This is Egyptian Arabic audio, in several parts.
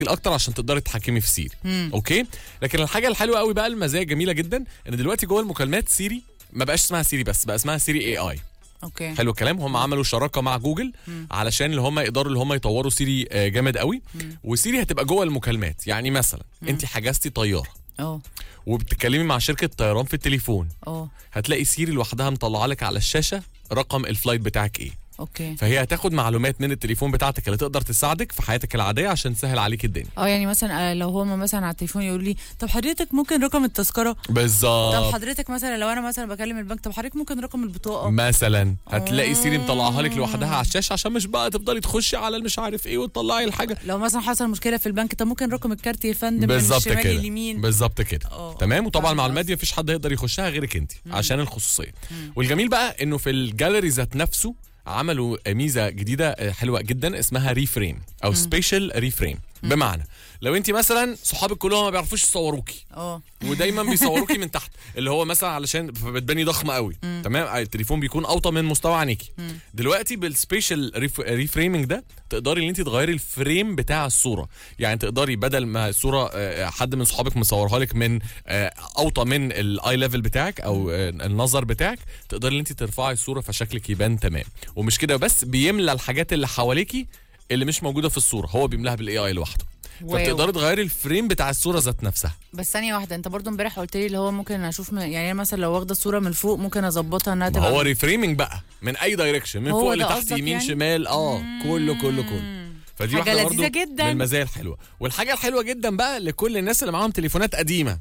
اكتر عشان تقدري تتحكمي في سيري اوكي لكن الحاجه الحلوه قوي بقى المزايا جميله جدا ان دلوقتي جوه المكالمات سيري ما بقاش اسمها سيري بس بقى اسمها سيري اي اي اوكي حلو الكلام هم عملوا شراكه مع جوجل علشان اللي هم يقدروا اللي هم يطوروا سيري آه، جامد قوي وسيري هتبقى جوه المكالمات يعني مثلا انت حجزتي طياره اه وبتتكلمي مع شركه طيران في التليفون اه هتلاقي سيري لوحدها مطلعه لك على الشاشه رقم الفلايت بتاعك ايه اوكي فهي هتاخد معلومات من التليفون بتاعتك اللي تقدر تساعدك في حياتك العاديه عشان تسهل عليك الدنيا اه يعني مثلا آه، لو هما مثلا على التليفون يقول لي طب حضرتك ممكن رقم التذكره طب بالظبط حضرتك مثلا لو انا مثلا بكلم البنك طب حضرتك ممكن رقم البطاقه مثلا هتلاقي سيري مطلعها لك لوحدها على الشاشه عشان مش بقى تفضلي تخشي على المش عارف ايه وتطلعي الحاجه لو مثلا حصل مشكله في البنك طب ممكن رقم الكارت يا فندم من بالظبط الشمال كده اليمين بالظبط كده اه. تمام وطبعا فاهمة المعلومات دي قصدك. مفيش حد يقدر يخشها غيرك انت عشان الخصوصيه والجميل بقى انه في الجاليري ذات نفسه عملوا ميزه جديده آه، حلوه جدا اسمها ريفريم او سبيشال ريفريم بمعنى لو انت مثلا صحابك كلهم ما بيعرفوش يصوروكي اه ودايما بيصوروكي من تحت اللي هو مثلا علشان بتباني ضخمه قوي تمام التليفون بيكون اوطى من مستوى عينيكي دلوقتي بالسبيشال ريفريمنج ده تقدري ان انت تغيري الفريم بتاع الصوره يعني تقدري بدل ما الصوره آه، حد من صحابك مصورها لك من آه، اوطى من الاي ليفل بتاعك او آه، النظر بتاعك تقدري ان انت ترفعي الصوره فشكلك يبان تمام ومش كده بس بيملى الحاجات اللي حواليكي اللي مش موجوده في الصوره هو بيملاها بالاي اي لوحده واو. فبتقدري تغيري الفريم بتاع الصوره ذات نفسها بس ثانيه واحده انت برضو امبارح قلت لي اللي هو ممكن اشوف من يعني أنا مثلا لو واخده الصوره من فوق ممكن اظبطها انها ما تبقى هو ريفريمنج بقى من اي دايركشن من هو فوق ده لتحت قصدك يمين يعني؟ شمال اه كله كله كله فدي حاجة واحدة لذيذة برضو جدا. من المزايا الحلوه والحاجه الحلوه جدا بقى لكل الناس اللي معاهم تليفونات قديمه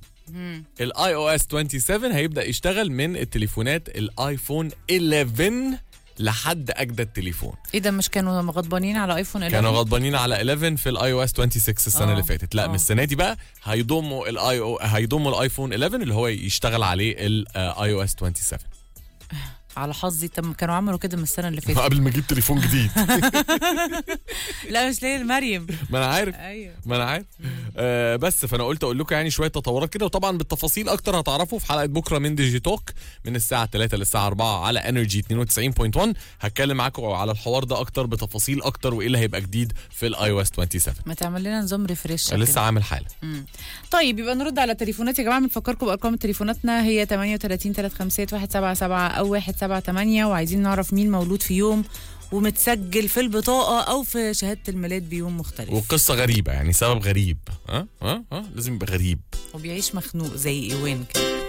الاي او اس 27 هيبدا يشتغل من التليفونات الايفون 11 لحد اجدد تليفون ايه ده مش كانوا غضبانين على ايفون 11 كانوا غضبانين على 11 في الاي او اس 26 السنه آه. اللي فاتت لا آه. من السنه دي بقى هيضموا الاي او هيضموا الايفون 11 اللي هو يشتغل عليه الاي او اس 27 على حظي طب كانوا عملوا كده من السنه اللي فاتت قبل ما اجيب تليفون جديد لا مش ليه مريم ما انا عارف ايوه ما انا عارف آه بس فانا قلت اقول لكم يعني شويه تطورات كده وطبعا بالتفاصيل اكتر هتعرفوا في حلقه بكره من ديجي توك من الساعه 3 للساعه 4 على انرجي 92.1 هتكلم معاكم على الحوار ده اكتر بتفاصيل اكتر وايه اللي هيبقى جديد في الاي او اس 27 ما تعمل لنا نظام ريفريش لسه عامل حاله طيب يبقى نرد على التليفونات يا جماعه بنفكركم بارقام تليفوناتنا هي 38 356 177 او 178 وعايزين نعرف مين مولود في يوم ومتسجل في البطاقه او في شهاده الميلاد بيوم مختلف والقصه غريبه يعني سبب غريب ها ها ها لازم يبقى غريب وبيعيش مخنوق زي ايوان كده